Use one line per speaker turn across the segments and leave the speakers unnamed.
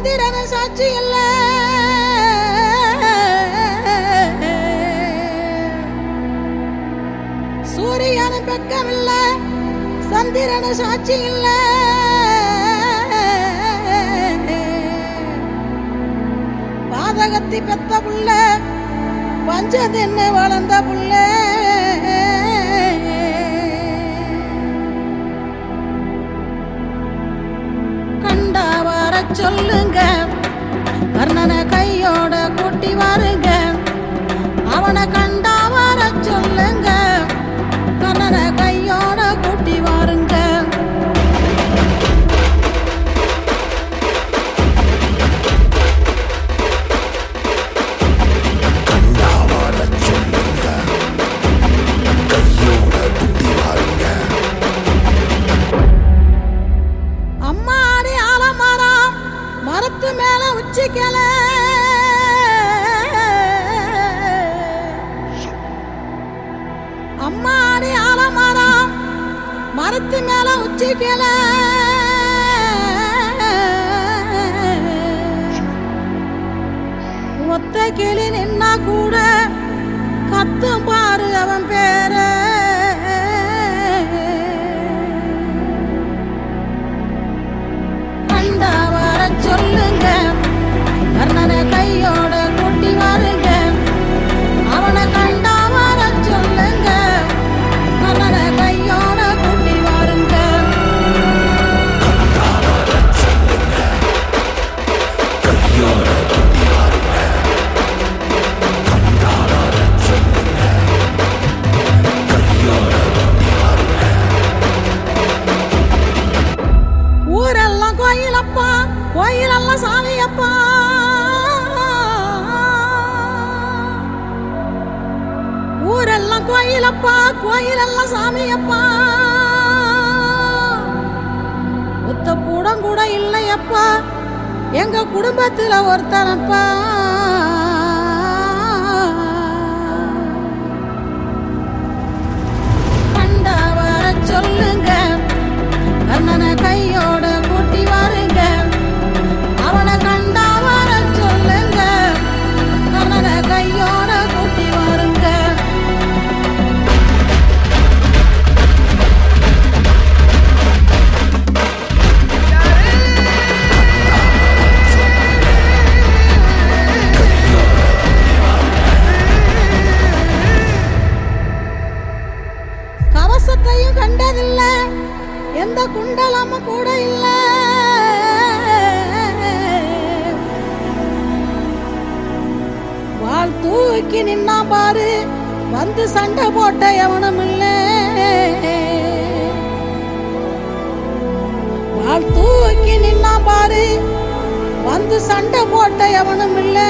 சந்திரன சாட்சி இல்ல சூரியன பெக்கம் இல்ல சந்திரன சாட்சி இல்ல பாதகத்தி பெத்த புள்ள பஞ்சதின்னு வளர்ந்த புள்ள கண்டா வர சொல்லுங்க கர்ணனை கையோட கூட்டி வாருங்க அவனை கண்டா வர சொல்லுங்க கர்ணனை கையோட கூட்டி வாருங்க
கண்டாவார சொல்லுங்க கையோட குட்டி வாருங்க
அம்மாடி ஆலமரம் மரத்து மேல உச்சிக்கல அம்மாடி ஆலமரம் மரத்து மேல உச்சிக்கல ஒத்த கிளி நின்னா கூட கத்தும் பாரு அவன் பேர கண்டா வர சொல்லுங்க கர்ணனை கையோட கூட்டி வாருங்க அவனை கண்டா வர சொல்லுங்க கர்ணனை கையோட கூட்டி வாருங்க
கண்டாவார சொல்லுங்க கையோட குட்டி வாருங்க கண்டாவார சொல்லுங்க கையோட குட்டி வாருங்க
ஊரெல்லாம் கோயிலப்பா கோயிலெல்லாம் சாமியப்பா ஊரெல்லாம் கோயிலப்பா கோயிலெல்லாம் சாமியப்பா ஒத்த கூடம் கூட இல்லையப்பா எங்க குடும்பத்துல ஒருத்தனப்பா கண்டா வர சொல்லுங்க கண்ணனை கையோட கூட்டி வாருங்க அவனை கண்டா வர சொல்லுங்க கண்ணனை கையோட கூட்டி வாருங்க கவசத்தையும் கண்டதில்ல எந்த குண்டலமும் கூட இல்ல வாள் தூக்கி நின்னா பாரு வந்து சண்டை போட்ட எவனும் இல்ல வாள் தூக்கி நின்னா பாரு வந்து சண்டை போட்ட எவனும் இல்லை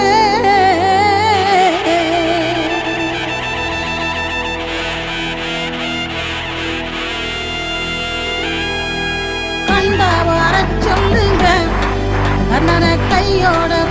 கண்டா வர சொல்லுங்க கண்ணனை கையோட